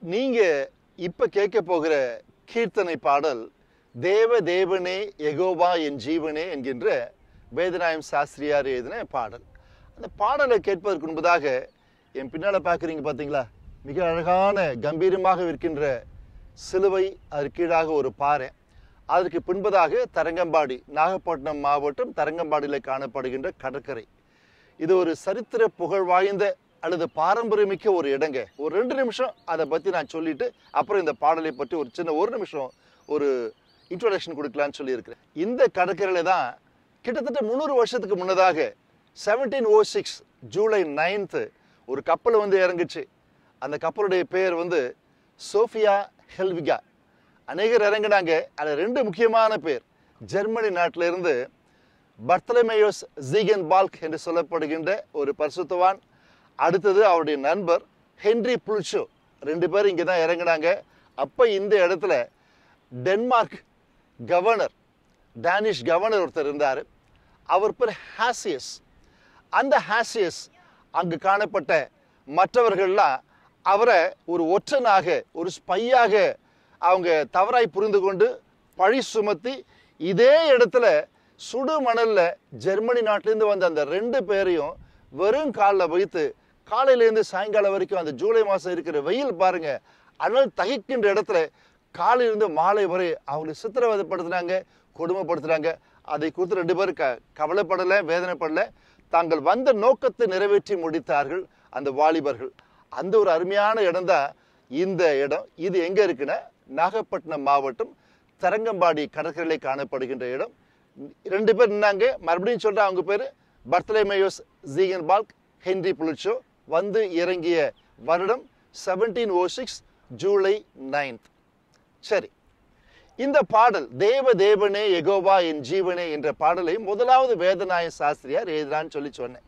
நீங்க இப்ப கேட்க போகிற கீர்த்தனை பாடல் தேவ தேவனே எகோவா என் ஜீவனே என்கின்ற வேதநாயம் சாஸ்திரியார் எழுதின பாடல் அந்த பாடலை கேட்பதற்கு முன்பதாக என் பின்னால பார்க்குறீங்க பார்த்தீங்களா மிக அழகான கம்பீரமாக இருக்கின்ற சிலுவை அதற்கு கீழாக ஒரு பாறை அதற்கு பின்பதாக தரங்கம்பாடி நாகப்பட்டினம் மாவட்டம் தரங்கம்பாடியில் காணப்படுகின்ற கடற்கரை இது ஒரு சரித்திர புகழ் வாய்ந்த அல்லது பாரம்பரியமிக்க ஒரு இடங்க ஒரு ரெண்டு நிமிஷம் அதை பற்றி நான் சொல்லிட்டு அப்புறம் இந்த பாடலை பற்றி ஒரு சின்ன ஒரு நிமிஷம் ஒரு இன்ட்ரோடக்ஷன் கொடுக்கலான்னு சொல்லியிருக்கிறேன் இந்த கடற்கரையில் தான் கிட்டத்தட்ட முந்நூறு வருஷத்துக்கு முன்னதாக seventeen O six July ninth ஒரு கப்பல் வந்து இறங்குச்சு அந்த கப்பலுடைய பெயர் வந்து சோஃபியா ஹெல்விகா அநேகர் இறங்குனாங்க அதில் ரெண்டு முக்கியமான பேர் ஜெர்மனி நாட்டில இருந்து பர்த்தலமேயோஸ் ஜீகன் பால்க் என்று சொல்லப்படுகின்ற ஒரு பரிசுத்தவான் அடுத்தது அவருடைய நண்பர் ஹென்ரி புல்ஷோ ரெண்டு பேரும் இங்கே தான் இறங்குனாங்க அப்போ இந்த இடத்துல டென்மார்க் கவர்னர் டேனிஷ் கவர்னர் ஒருத்தர் இருந்தார் அவர் பேர் ஹாசியஸ் அந்த ஹாசியஸ் அங்கு காணப்பட்ட மற்றவர்கள்லாம் அவரை ஒரு ஒற்றனாக ஒரு ஸ்பையாக அவங்க தவறாய் புரிந்து கொண்டு பழி சுமத்தி இதே இடத்துல சுடு மணல்ல ஜெர்மனி நாட்டிலேருந்து வந்த அந்த ரெண்டு பேரையும் வெறும் காலில் வைத்து காலையிலேருந்து சாயங்காலம் வரைக்கும் அந்த ஜூலை மாதம் இருக்கிற வெயில் பாருங்க அனல் தகிக்கின்ற இடத்துல காலையிலிருந்து மாலை வரை அவங்களை சித்திரவதைப்படுத்தினாங்க கொடுமைப்படுத்துனாங்க அதை குறித்து ரெண்டு பேரும் க கவலைப்படலை வேதனைப்படலை தாங்கள் வந்த நோக்கத்தை நிறைவேற்றி முடித்தார்கள் அந்த வாலிபர்கள் அந்த ஒரு அருமையான இடம் தான் இந்த இடம் இது எங்க இருக்குன்னா நாகப்பட்டினம் மாவட்டம் தரங்கம்பாடி கடற்கரையிலே காணப்படுகின்ற இடம் ரெண்டு பேர் நின்னாங்க மறுபடியும் சொல்றேன் அவங்க பேர் பர்த்தலேமேயோஸ் ஜீகன் பால்க் ஹென்ரி புலிச்சோ வந்து இறங்கிய வருடம் seventeen O six July ninth சரி இந்த பாடல் தேவ தேவனே எகோவா என் ஜீவனே என்ற பாடலை முதலாவது வேதநாய சாஸ்திரியார் எழுதுறான்னு சொல்லி சொன்னேன்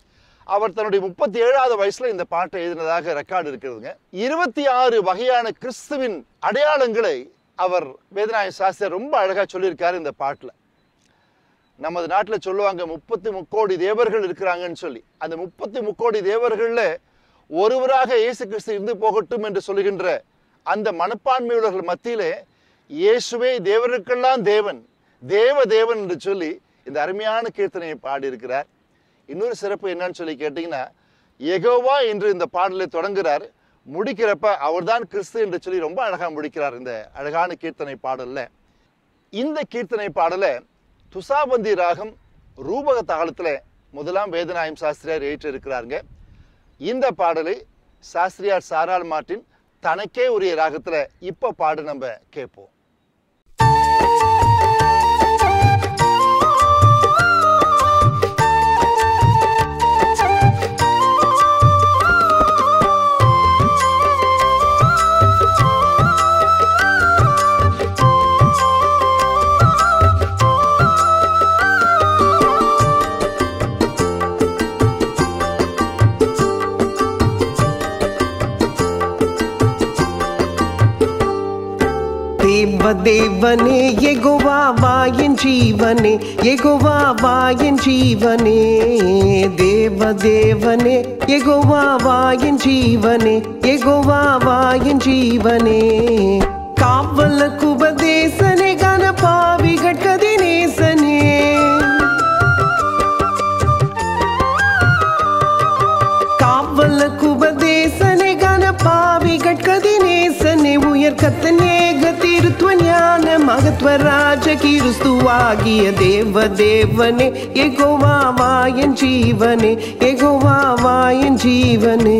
அவர் தன்னுடைய முப்பத்தி ஏழாவது வயசுல இந்த பாட்டை எழுதினதாக ரெக்கார்டு இருக்கிறதுங்க இருபத்தி ஆறு வகையான கிறிஸ்துவின் அடையாளங்களை அவர் வேதநாய சாஸ்திரியார் ரொம்ப அழகா சொல்லியிருக்காரு இந்த பாட்டுல நமது நாட்டில் சொல்லுவாங்க முப்பத்தி முக்கோடி தேவர்கள் இருக்கிறாங்கன்னு சொல்லி அந்த முப்பத்தி முக்கோடி தேவர்கள்ல ஒருவராக இயேசு கிறிஸ்து இருந்து போகட்டும் என்று சொல்லுகின்ற அந்த மனப்பான்மையுள்ளவர்கள் மத்தியிலே இயேசுவே தேவருக்கெல்லாம் தேவன் தேவ தேவன் என்று சொல்லி இந்த அருமையான கீர்த்தனையை பாடியிருக்கிறார் இன்னொரு சிறப்பு என்னன்னு சொல்லி கேட்டீங்கன்னா எகோவா என்று இந்த பாடலை தொடங்குறார் முடிக்கிறப்ப அவர்தான் கிறிஸ்து என்று சொல்லி ரொம்ப அழகா முடிக்கிறார் இந்த அழகான கீர்த்தனை பாடல்ல இந்த கீர்த்தனை பாடலை துசாபந்தி ராகம் ரூபக தாளத்துல முதலாம் வேதநாயம் சாஸ்திரியார் ஏற்று இருக்கிறாருங்க இந்த பாடலை சாஸ்திரியார் சாராள் மாட்டின் தனக்கே உரிய ராகத்துல இப்ப பாடு நம்ம கேட்போம் தேவ தேவனே எகுவா வாயின் ஜீவனே எகுவா வாயின் ஜீவனே தேவ தேவனே எகுவா வாயின் ஜீவனே எகுவா வாயின் ஜீவனே காவலுக்கு உபதேசனே கன பாவிகட்கதி நேசனே காவலுக்கு உபதேசனே கன பாவிகட்கதி நேசனே உயர் கத்தனேக திருத்துவ ஞான மகத்வ ராஜ கிறிஸ்துவாகிய தேவ தேவனே எகோவா வாயன் ஜீவனே எகோவா வாயன் ஜீவனே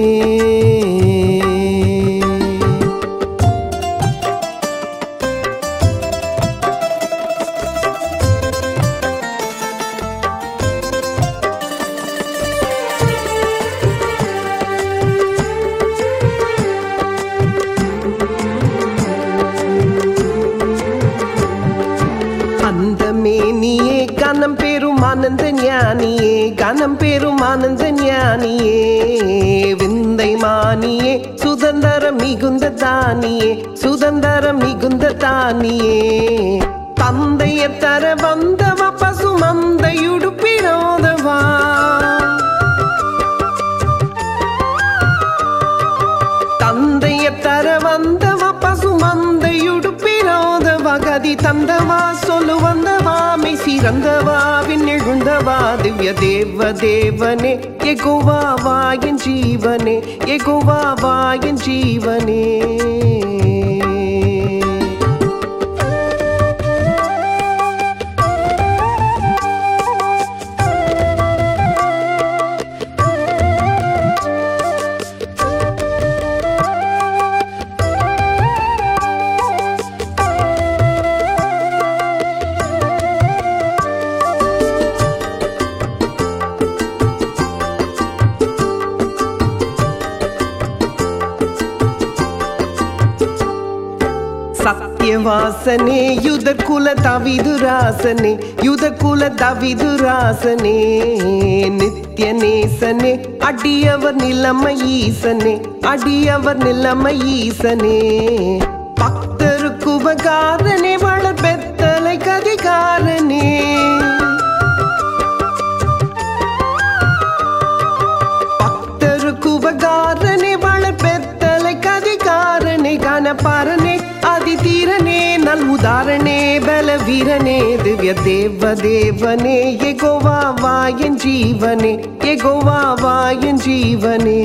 அந்த மேனியே கனம் பெரும் ஆனந்த ஞானியே கனம் பெரும் ஆனந்த ஞானியே விந்தை மானியே சுதந்திரம் மிகுந்த தானியே சுதந்திரம் மிகுந்த தானியே தந்தைய தர வந்தவ பசு மந்தையுடுப்பினோதவா தந்தைய தர தர வந்தவா பசுமந்தையுடுப்பிரோதவா கதி தந்தவா சொல்லு வந்தவா மெய் சிறந்தவா விண்ணெழுந்தவா திவ்ய தேவ தேவனே எகுவா வாயன் ஜீவனே எகுவா வாயன் ஜீவனே சத்யவாசனே யுத குல தவிதுராசனே யுத குல தவிதுராசனே நித்ய நேசனே அடியவர் நிலைமை ஈசனே அடியவர் நிலைமை ஈசனே பக்தருக்கு உபகாரனே வளர் பெத்தலை கதிகாரனே பக்தருக்கு உபகாரனே வளர் பெத்தலை கதிகாரனே கனபரனே அதிதீரனே நல் உதாரணே பல வீரனே திவ்ய தேவ தேவனே எகோவா வாயன் ஜீவனே எகோவா வாயன் ஜீவனே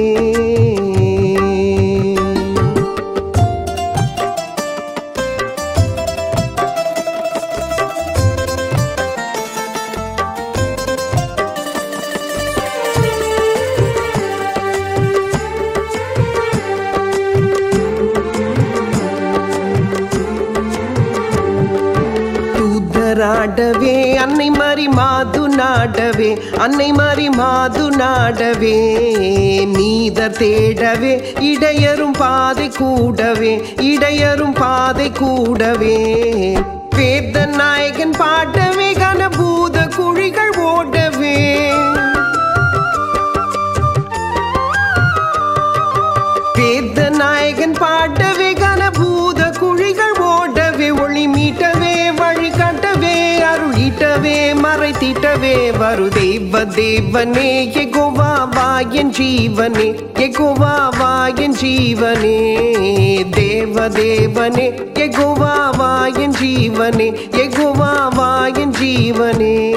தூதராடவே அன்னை மாறி மாது நாடவே அன்னை மாறி மாது நாடவே நீதர் தேடவே இடையரும் பாதை கூடவே இடையரும் பாதை கூடவே வேத நாயகன் பாடவே கனபூத குழிகள் ஓடவே வேத நாயகன் பாடவே கனபூத குழிகள் ஓடவே ஒளி மீட்டவே வழி காட்டவே அருள் ஈட்டவே மறை தீட்டவே வரு தேவ தேவனே எகோவா வாயன் ஜீவனே எகோவா வாயன் ஜீவனே தேவ தேவனே எகோவா வாயன் ஜீவனே எகோவா வாயன் ஜீவனே